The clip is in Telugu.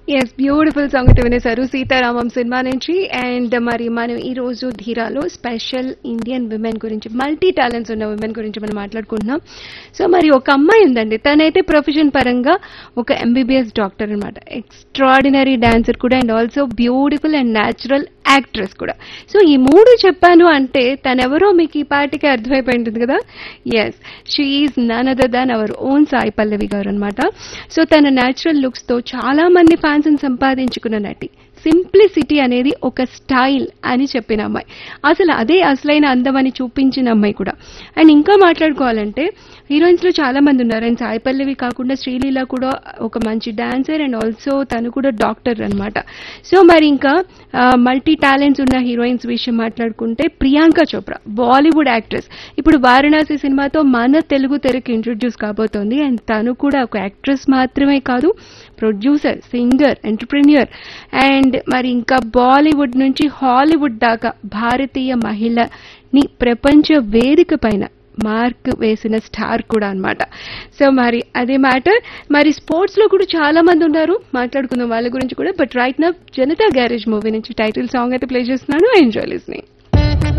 ఎస్ బ్యూటిఫుల్ సాంగ్ అయితే వినేశారు సీతారామం సినిమా నుంచి అండ్ మరి మనం ఈ రోజు ధీరాలో స్పెషల్ ఇండియన్ విమెన్ గురించి మల్టీ టాలెంట్స్ ఉన్న విమెన్ గురించి మనం మాట్లాడుకుంటున్నాం సో మరి ఒక అమ్మాయి ఉందండి తనైతే ప్రొఫెషన్ పరంగా ఒక ఎంబీబీఎస్ డాక్టర్ అనమాట ఎక్స్ట్రాడినరీ డాన్సర్ కూడా and also beautiful and natural actress కూడా సో ఈ మూడు చెప్పాను అంటే తనెవరో మీకు ఈ పాటికి అర్థమైపోయి ఉంటుంది కదా yes she is none other than our own Sai Pallavi garu అనమాట సో తన న్యాచురల్ లుక్స్ తో చాలా మంది ఫ్యాన్స్ సంపాదించుకున్న నటి సింప్లిసిటీ అనేది ఒక స్టైల్ అని చెప్పిన అమ్మాయి అసలు అదే అసలైన అందం అని చూపించిన అమ్మాయి కూడా అండ్ ఇంకా మాట్లాడుకోవాలంటే హీరోయిన్స్ లో చాలా మంది ఉన్నారు అండ్ సాయి పల్లవి కాకుండా శ్రీలీల కూడా ఒక మంచి డాన్సర్ అండ్ ఆల్సో తను కూడా డాక్టర్ అన్నమాట సో మరి ఇంకా మల్టీ టాలెంట్స్ ఉన్న హీరోయిన్స్ విషయం మాట్లాడుకుంటే ప్రియాంక చోప్రా బాలీవుడ్ యాక్ట్రెస్ ఇప్పుడు వారణాసి సినిమాతో మన తెలుగు తెరకి ఇంట్రొడ్యూస్ కాబోతోంది అండ్ తను కూడా ఒక యాక్ట్రెస్ మాత్రమే కాదు ప్రొడ్యూసర్ సింగర్ ఎంటర్ప్రెన్యూర్ అండ్ మరి ఇంకా బాలీవుడ్ నుంచి హాలీవుడ్ దాకా భారతీయ మహిళని ప్రపంచ వేదిక పైన మార్క్ వేసిన స్టార్ కూడా అన్నమాట సో మరి అదే మ్యాటర్ మరి స్పోర్ట్స్ లో కూడా చాలా మంది ఉన్నారు మాట్లాడుకుందాం వాళ్ళ గురించి కూడా బట్ రైట్ నా జనతా గ్యారేజ్ మూవీ నుంచి టైటిల్ సాంగ్ అయితే ప్లే చేస్తున్నాను ఎంజాయ్ లిస్నింగ్